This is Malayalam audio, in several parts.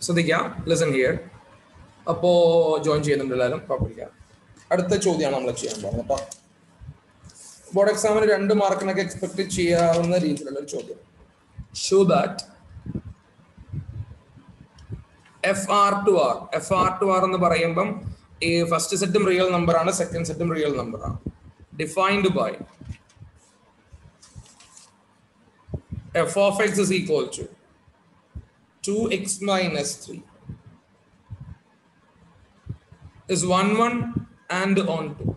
ശ്രദ്ധിക്കാം ലിസൺ ഹിയർ അപ്പോ ജോയിൻ ചെയ്യുന്നുണ്ട് എല്ലാവരും കുഴപ്പമില്ല അടുത്ത ചോദ്യമാണ് നമ്മൾ ചെയ്യാൻ പോകുന്നത് കേട്ടോ ബോർഡ് എക്സാമിന് രണ്ട് മാർക്കിനൊക്കെ എക്സ്പെക്ട് ചെയ്യാവുന്ന രീതിയിലുള്ള ഒരു ചോദ്യം show that f R to R f R to R എന്ന് പറയുമ്പം ഈ ഫസ്റ്റ് സെറ്റും റിയൽ നമ്പർ ആണ് സെക്കൻഡ് സെറ്റും റിയൽ നമ്പർ ആണ് defined by f of x is equal to two x minus three is 1 1 and on 2.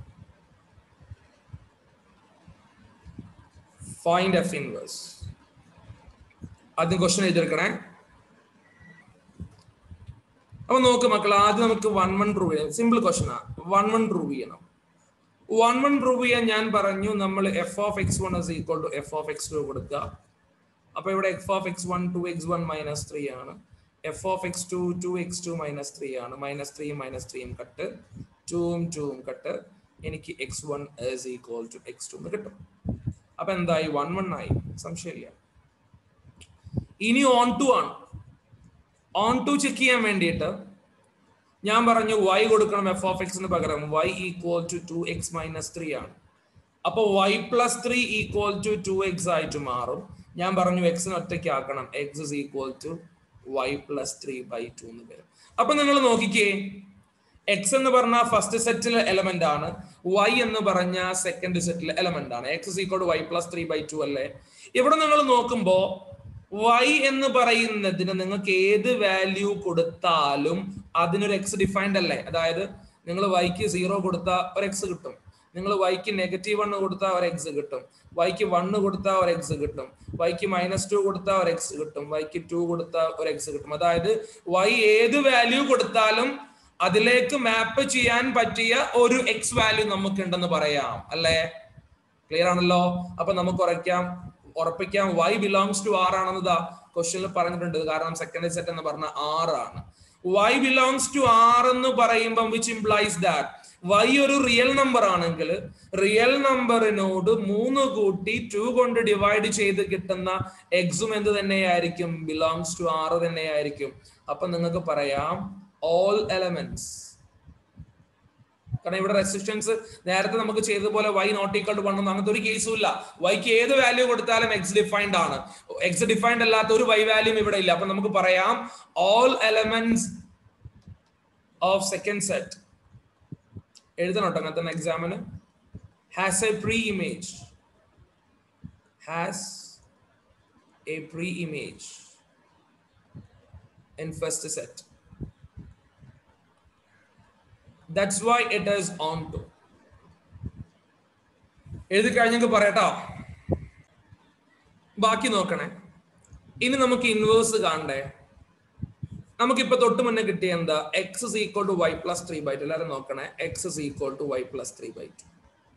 Find f inverse. ആദ്യം ക്വസ്റ്റൻ എഴുതിയെടുക്കണേ അപ്പൊ നോക്ക് മക്കൾ ആദ്യം നമുക്ക് വൺ വൺ പ്രൂവ് ചെയ്യാം സിമ്പിൾ ക്വസ്റ്റൻ ആ വൺ വൺ പ്രൂവ് ചെയ്യണം വൺ വൺ പ്രൂവ് ചെയ്യാൻ ഞാൻ പറഞ്ഞു നമ്മൾ f of x one is equal to f of x two കൊടുക്കുക അപ്പൊ ഇവിടെ f of x one two x one minus three ആണ് f of x two two x two minus three ആണ് മൈനസ് ത്രീയും മൈനസ് ത്രീയും കട്ട് ടൂവും ടൂവും കട്ട് എനിക്ക് x one is equal to x two എന്ന് കിട്ടും അപ്പൊ എന്തായി വൺ വൺ ആയി സംശയമില്ല ഇനി ഓൺ ടു ആണ് ഓൺ ടു ചെക്ക് ചെയ്യാൻ വേണ്ടിയിട്ട് ഞാൻ പറഞ്ഞു y കൊടുക്കണം എഫ് ഓഫ് എക്സിന് പകരം y equal to two x minus three ആണ് അപ്പൊ y plus three equal to two x ആയിട്ട് മാറും ഞാൻ പറഞ്ഞു എക്സിന് ഒറ്റയ്ക്ക് ആക്കണം x is equal to y plus three by two എന്ന് വരും അപ്പൊ നിങ്ങൾ നോക്കിക്കേ എക്സ് എന്ന് പറഞ്ഞ ഫസ്റ്റ് സെറ്റിലെ എലമെന്റ് ആണ് വൈ എന്ന് പറഞ്ഞ സെക്കൻഡ് സെറ്റിലെ എലമെന്റ് ആണ് x equal to y plus three by two അല്ലേ ഇവിടെ നിങ്ങൾ നോക്കുമ്പോ വൈ എന്ന് പറയുന്നതിന് നിങ്ങൾക്ക് ഏത് വാല്യൂ കൊടുത്താലും അതിനൊരു എക്സ് ഡിഫൈൻഡ് അല്ലേ അതായത് നിങ്ങൾ വൈക്ക് സീറോ കൊടുത്താൽ ഒരു എക്സ് കിട്ടും നിങ്ങൾ വൈക്ക് നെഗറ്റീവ് വണ്ണ് കൊടുത്താൽ ഒരു എക്സ് കിട്ടും വൈക്ക് വണ്ണ് കൊടുത്താൽ ഒരു എക്സ് കിട്ടും വൈക്ക് മൈനസ് ടു കൊടുത്താൽ ഒരു എക്സ് കിട്ടും വൈക്ക് ടു കൊടുത്താൽ ഒരു എക്സ് കിട്ടും അതായത് വൈ ഏത് വാല്യൂ കൊടുത്താലും അതിലേക്ക് മാപ്പ് ചെയ്യാൻ പറ്റിയ ഒരു എക്സ് വാല്യൂ നമുക്ക് ഉണ്ടെന്ന് പറയാം അല്ലേ ക്ലിയർ ആണല്ലോ അപ്പൊ നമുക്ക് ഉറയ്ക്കാം ഉറപ്പിക്കാം വൈ ബിലോങ്സ് ടു ആർ ആണെന്നതാ ക്വസ്റ്റ്യനിൽ പറഞ്ഞിട്ടുണ്ട് കാരണം സെക്കൻഡ് സെറ്റ് എന്ന് പറഞ്ഞ ആറാണ് വൈ ബിലോങ്സ് ടു ആർ എന്ന് പറയുമ്പം വിച്ച് ഇംപ്ലൈസ് ദാറ്റ് വൈ ഒരു റിയൽ നമ്പർ ആണെങ്കിൽ റിയൽ നമ്പറിനോട് മൂന്ന് കൂട്ടി ടു കൊണ്ട് ഡിവൈഡ് ചെയ്ത് കിട്ടുന്ന എക്സും എന്ത് തന്നെയായിരിക്കും ബിലോങ്സ് ടു ആറ് തന്നെയായിരിക്കും അപ്പൊ നിങ്ങൾക്ക് പറയാം ഓൾ എലമെന്റ്സ് കാരണം ഇവിടെ റെസിസ്റ്റൻസ് നേരത്തെ നമുക്ക് ചെയ്തതുപോലെ y not equal to one ഒന്നും അങ്ങനത്തെ ഒരു കേസും ഇല്ല വൈക്ക് ഏത് വാല്യൂ കൊടുത്താലും എക്സ് ഡിഫൈൻഡ് ആണ് എക്സ് ഡിഫൈൻഡ് അല്ലാത്ത ഒരു വൈ വാല്യൂം ഇവിടെ ഇല്ല അപ്പൊ നമുക്ക് പറയാം all elements of second set എഴുതണം കേട്ടോ അങ്ങനത്തെ എക്സാമിന് has a pre image has a pre image in first set. That's why it is on to. എഴുതി കഴിഞ്ഞെങ്കിൽ പറയട്ടോ ബാക്കി നോക്കണേ ഇനി നമുക്ക് ഇൻവേഴ്സ് കാണണ്ടേ നമുക്കിപ്പോ തൊട്ട് മുന്നേ കിട്ടിയ എന്താ x is equal to y plus three by two എല്ലാവരും നോക്കണേ x is equal to y plus three by two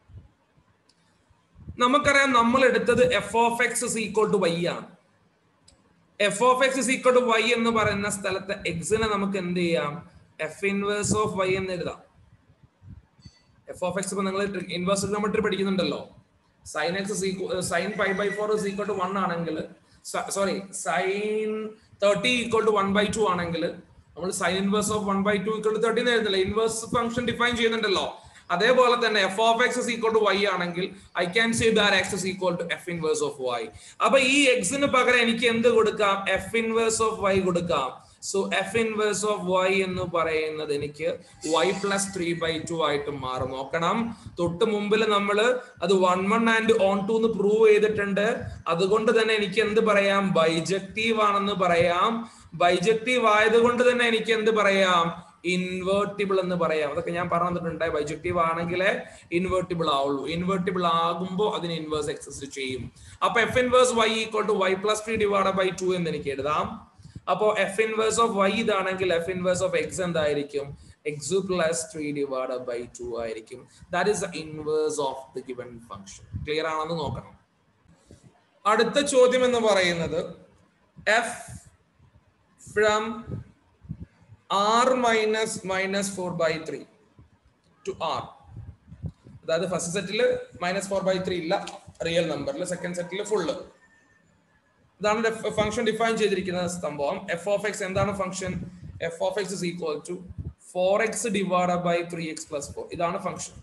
നമുക്കറിയാം നമ്മൾ എടുത്തത് f of x is equal to y ആണ് f of x is equal to y എന്ന് പറയുന്ന സ്ഥലത്ത് എക്സിനെ നമുക്ക് എന്ത് ചെയ്യാം എഫ് ഇൻവേഴ്സ് ഓഫ് വൈ എന്ന് എഴുതാം എഫ് ഓഫ് എക്സ് ഇപ്പൊ നിങ്ങൾ ഇൻവേഴ്സ് ട്രിഗണോമെട്രി പഠിക്കുന്നുണ്ടല്ലോ sine x sine five by four is equal to one ആണെങ്കിൽ sorry sine thirty equal to one by two ആണെങ്കിൽ നമ്മൾ sine inverse of one by two equal to thirty എഴുതുന്നില്ല ഇൻവേഴ്സ് ഫംഗ്ഷൻ ഡിഫൈൻ ചെയ്യുന്നുണ്ടല്ലോ അതേപോലെ തന്നെ f of x is equal to y ആണെങ്കിൽ I can say that x is equal to f inverse of y അപ്പൊ ഈ എക്സിന് പകരം എനിക്ക് എന്ത് കൊടുക്കാം എഫ് ഇൻവേഴ്സ് ഓഫ് വൈ കൊടുക്കാം so f inverse of y എന്ന് പറയുന്നത് എനിക്ക് y plus three by two ആയിട്ട് മാറും നോക്കണം തൊട്ട് മുമ്പിൽ നമ്മൾ അത് one one and onto എന്ന് പ്രൂവ് ചെയ്തിട്ടുണ്ട് അതുകൊണ്ട് തന്നെ എനിക്ക് എന്ത് പറയാം ബൈജക്റ്റീവ് ആണെന്ന് പറയാം ബൈജക്റ്റീവ് ആയതുകൊണ്ട് തന്നെ എനിക്ക് എന്ത് പറയാം ഇൻവേർട്ടിബിൾ എന്ന് പറയാം അതൊക്കെ ഞാൻ പറഞ്ഞു തന്നിട്ടുണ്ട് ബൈജക്റ്റീവ് ആണെങ്കിൽ ഇൻവേർട്ടിബിൾ ആവുള്ളൂ ഇൻവേർട്ടിബിൾ ആകുമ്പോൾ അതിന് ഇൻവേഴ്സ് എക്സസ് ചെയ്യും അപ്പൊ f inverse y equal to y plus three divide by two എന്ന് എനിക്ക് എഴുതാം അപ്പോ എഫ് ഇൻവേഴ്സ് ഓഫ് വൈ ഇതാണെങ്കിൽ എഫ് ഇൻവേഴ്സ് ഓഫ് എക്സ് എന്തായിരിക്കും x plus three divide by two ആയിരിക്കും that is inverse of the given function clear ആണെന്ന് നോക്കണം അടുത്ത ചോദ്യം എന്ന് പറയുന്നത് f from R minus minus four by three to R അതായത് ഫസ്റ്റ് സെറ്റിൽ മൈനസ് ഫോർ ബൈ ത്രീ ഇല്ല റിയൽ നമ്പറിൽ സെക്കൻഡ് സെറ്റിൽ ഫുള്ള് ഇതാണ് ഫംഗ്ഷൻ ഡിഫൈൻ ചെയ്തിരിക്കുന്ന സംഭവം എഫ് ഓഫ് എക്സ് എന്താണ് function f of x is equal to four x divide by three x plus four ഇതാണ് function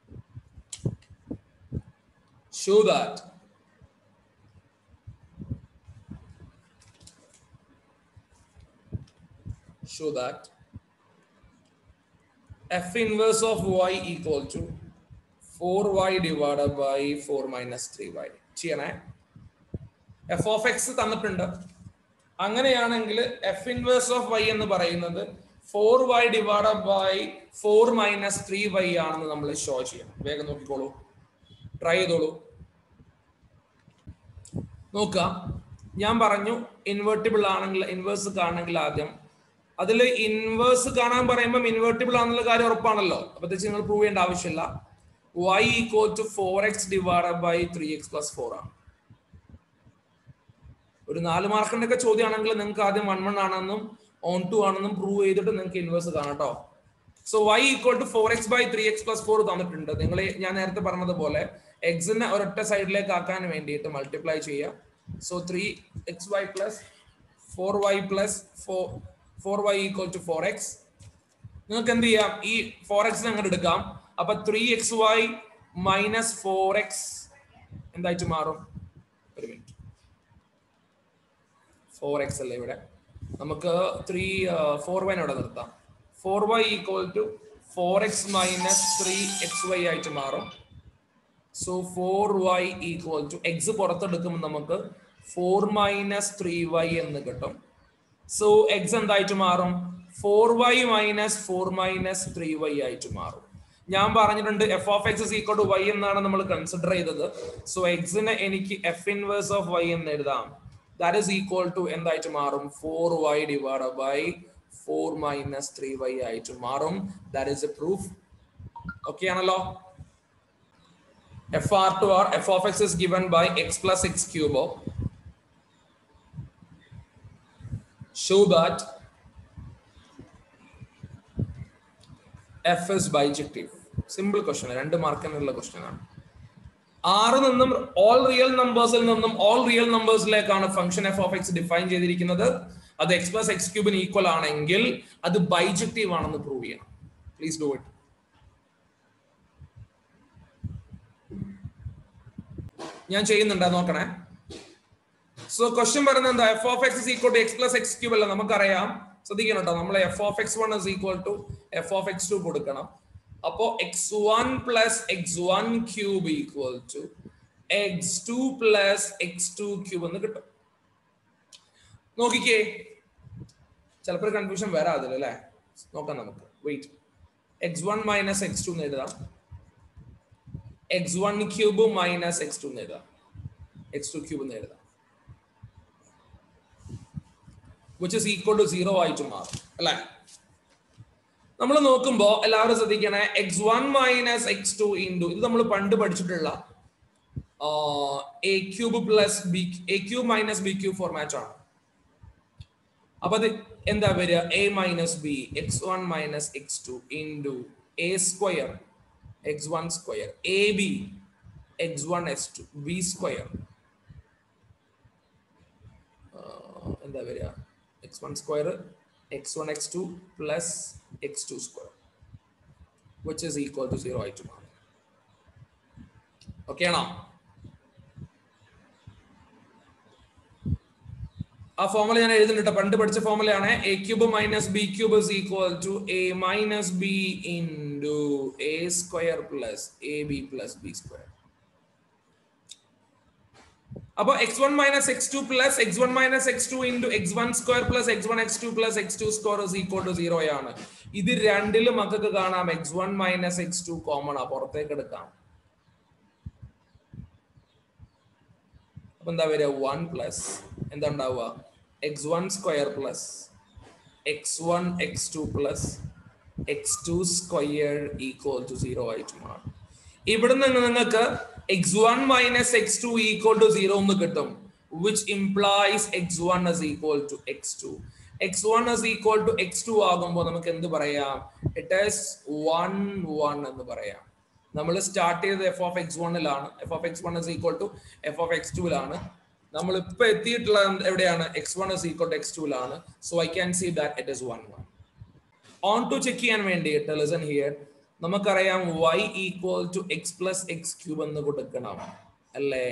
show that show that f inverse of y equal to 4y divided by 4 minus 3y ചെയ്യണേ എഫ് ഓഫ് എക്സ് തന്നിട്ടുണ്ട് അങ്ങനെയാണെങ്കിൽ എഫ് ഇൻവേഴ്സ് ഓഫ് വൈ എന്ന് പറയുന്നത് four y divide by four minus three y ആണെന്ന് നമ്മൾ ഷോ ചെയ്യണം വേഗം നോക്കിക്കോളൂ ട്രൈ ചെയ്തോളൂ നോക്കുക ഞാൻ പറഞ്ഞു ഇൻവേർട്ടിബിൾ ആണെങ്കിൽ ഇൻവേഴ്സ് കാണണമെങ്കിൽ ആദ്യം അതിൽ ഇൻവേഴ്സ് കാണാൻ പറയുമ്പോൾ ഇൻവേർട്ടിബിൾ ആണെന്നുള്ള കാര്യം ഉറപ്പാണല്ലോ അപ്പൊ പ്രത്യേകിച്ച് നിങ്ങൾ പ്രൂവ് ചെയ്യേണ്ട ആവശ്യമില്ല y equal to four x divide by three x plus four ആണ് ഒരു നാല് മാർക്കിന്റെ ഒക്കെ ചോദ്യമാണെങ്കിൽ നിങ്ങൾക്ക് ആദ്യം വൺ വൺ ആണെന്നും ഓൺ ടു ആണെന്നും പ്രൂവ് ചെയ്തിട്ട് നിങ്ങൾക്ക് ഇൻവേഴ്സ് കാണാം കേട്ടോ so y equal to four x by three x plus four തന്നിട്ടുണ്ട് നിങ്ങൾ ഞാൻ നേരത്തെ പറഞ്ഞതുപോലെ എക്സിനെ ഒരൊറ്റ സൈഡിലേക്ക് ആക്കാൻ വേണ്ടിയിട്ട് മൾട്ടിപ്ലൈ ചെയ്യുക so three x y plus four y plus four four y equal to four x നിങ്ങൾക്ക് എന്ത് ചെയ്യാം ഈ ഫോർ എക്സിനെ അങ്ങോട്ട് എടുക്കാം അപ്പൊ three x y minus four x എന്തായിട്ട് മാറും ഒരു മിനിറ്റ് ഫോർ എക്സ് അല്ലേ ഇവിടെ നമുക്ക് ത്രീ ഫോർ വൈ അവിടെ നിർത്താം four y equal to four x minus three x y ആയിട്ട് മാറും so four y equal to x പുറത്തെടുക്കുമ്പോൾ നമുക്ക് ഫോർ മൈനസ് ത്രീ വൈ എന്ന് കിട്ടും സോ എക്സ് എന്തായിട്ട് മാറും four y minus four minus three y ആയിട്ട് മാറും ഞാൻ പറഞ്ഞിട്ടുണ്ട് f of x is equal to y എന്നാണ് നമ്മൾ കൺസിഡർ ചെയ്തത് സോ എക്സിന് എനിക്ക് എഫ് ഇൻവേഴ്സ് ഓഫ് വൈ എന്ന് എഴുതാം ദാറ്റ് ഇസ് ഈക്വൽ ടു എന്തായിട്ട് മാറും four y divide by four minus three y ആയിട്ട് മാറും that is a proof okay ആണല്ലോ f R to R f of x is given by x plus x ക്യൂബോ show that f is bijective simple question രണ്ട് മാർക്കിനുള്ള ക്വസ്റ്റ്യൻ ആണ് ആറ് നിന്നും ഓൾ റിയൽ നമ്പേഴ്സിൽ നിന്നും ഓൾ റിയൽ നമ്പേഴ്സിലേക്കാണ് function f of x define ചെയ്തിരിക്കുന്നത് അത് എക്സ് പ്ലസ് എക്സ് ക്യൂബിന് ഈക്വൽ ആണെങ്കിൽ അത് ബൈജക്റ്റീവ് ആണെന്ന് പ്രൂവ് ചെയ്യണം പ്ലീസ് ഡു ഇറ്റ് ഞാൻ ചെയ്യുന്നുണ്ട് നോക്കണേ സോ ക്വസ്റ്റ്യൻ പറയുന്നത് എന്താ f of x is equal to x plus x cube അല്ല നമുക്കറിയാം ശ്രദ്ധിക്കണം കേട്ടോ നമ്മൾ f of x one is equal to f of x two കൊടുക്കണം അപ്പോ x one plus x one cube equal to x two plus x two cube എന്ന് കിട്ടും നോക്കിക്കേ ചിലപ്പോൾ കൺഫ്യൂഷൻ വരാതില്ല അല്ലേ നോക്കാം നമുക്ക് wait x one minus x two എന്ന് എഴുതാം x one cube minus x two എന്ന് എഴുതാം എക്സ് ടു ക്യൂബ് എന്ന് എഴുതാം which is equal to zero ആയിട്ട് മാറും അല്ലേ നമ്മൾ നോക്കുമ്പോൾ എല്ലാവരും ശ്രദ്ധിക്കണേ x one minus x two into ഇത് നമ്മൾ പണ്ട് പഠിച്ചിട്ടുള്ള a cube plus b a cube minus b cube format ആണ് അപ്പൊ അത് എന്താ വരിക a minus b x one minus x two into a square x one square a b x one x two b square എന്താ വരിക x one square x one x two plus x two square which is equal to zero ആയിട്ട് മാറും ഓക്കെ ആണോ ആ ഫോമുല ഞാൻ എഴുതുന്നുണ്ട് പണ്ട് പഠിച്ച ഫോമുലയാണ് a cube minus b cube is equal to a minus b into a square plus a b plus b square അപ്പൊ x one minus x two plus x one minus x two into x one square plus x one x two plus x two square is equal to zero ആണ് ഇത് രണ്ടിലും മക്കൾക്ക് കാണാം x one minus x two common ആ പുറത്തേക്ക് എടുക്കാം അപ്പൊ എന്താ വരിക വൺ പ്ലസ് എന്താ ഉണ്ടാവുക x one square plus x one x two plus x two square equal to zero ആയിട്ട് മാറും ഇവിടെ നിന്ന് നിങ്ങൾക്ക് x one minus x two equal to zero എന്ന് കിട്ടും which implies x one is equal to x two x one is equal to x two ആകുമ്പോൾ നമുക്ക് എന്ത് പറയാം ഇറ്റ് ഈസ് വൺ വൺ എന്ന് പറയാം നമ്മൾ സ്റ്റാർട്ട് ചെയ്തത് എഫ് ഓഫ് എക്സ് വണ്ണിലാണ് f of x one is equal to f of x ടുവിലാണ് നമ്മൾ ഇപ്പൊ എത്തിയിട്ടുള്ള എവിടെയാണ് x one is equal to x ടുവിലാണ് so I can see that it is one one onto check ചെയ്യാൻ വേണ്ടിയിട്ട് ലിസൺ ഹിയർ നമുക്കറിയാം y equal to x plus x cube എന്ന് കൊടുക്കണം അല്ലേ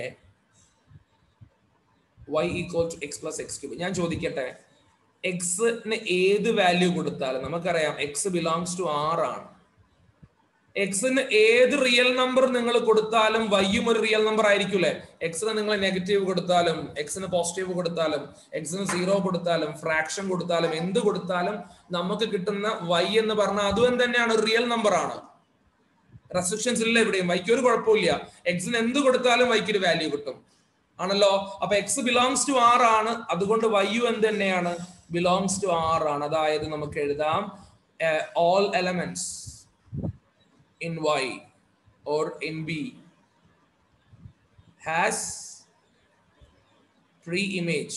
y equal to x plus x cube ഞാൻ ചോദിക്കട്ടെ എക്സിന് ഏത് വാല്യൂ കൊടുത്താലും നമുക്കറിയാം എക്സ് ബിലോങ്സ് ടു ആർ ആണ് എക്സിന് ഏത് റിയൽ നമ്പർ നിങ്ങൾ കൊടുത്താലും വൈയും ഒരു റിയൽ നമ്പർ ആയിരിക്കൂലേ എക്സിന് നിങ്ങൾ നെഗറ്റീവ് കൊടുത്താലും എക്സിന് പോസിറ്റീവ് കൊടുത്താലും എക്സിന് സീറോ കൊടുത്താലും ഫ്രാക്ഷൻ കൊടുത്താലും എന്ത് കൊടുത്താലും നമുക്ക് കിട്ടുന്ന വൈ എന്ന് പറഞ്ഞാൽ അതും തന്നെയാണ് റിയൽ നമ്പർ ആണ് റെസ്ട്രിക്ഷൻസ് ഇല്ല എവിടെയും വൈക്ക് ഒരു കുഴപ്പമില്ല എക്സിന് എന്ത് കൊടുത്താലും വൈക്ക് ഒരു വാല്യൂ കിട്ടും ആണല്ലോ അപ്പൊ എക്സ് ബിലോങ്സ് ടു ആർ ആണ് അതുകൊണ്ട് വൈയു എന്ത് തന്നെയാണ് ബിലോങ്സ് ടു ആർ ആണ് അതായത് നമുക്ക് എഴുതാം all elements in Y or in B has pre-image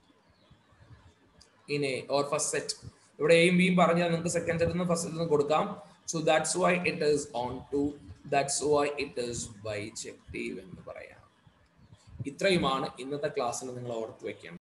in A or first set. ഇവിടെ എയും ബിയും പറഞ്ഞാൽ നിങ്ങൾക്ക് സെക്കൻഡ് സെറ്റിൽ നിന്ന് ഫസ്റ്റ് സെറ്റിൽ നിന്ന് കൊടുക്കാം so that's why it is onto that's why it is bijective എന്ന് പറയാം ഇത്രയുമാണ് ഇന്നത്തെ ക്ലാസ്സിൽ നിങ്ങൾ ഓർത്ത് വെക്കേണ്ടത്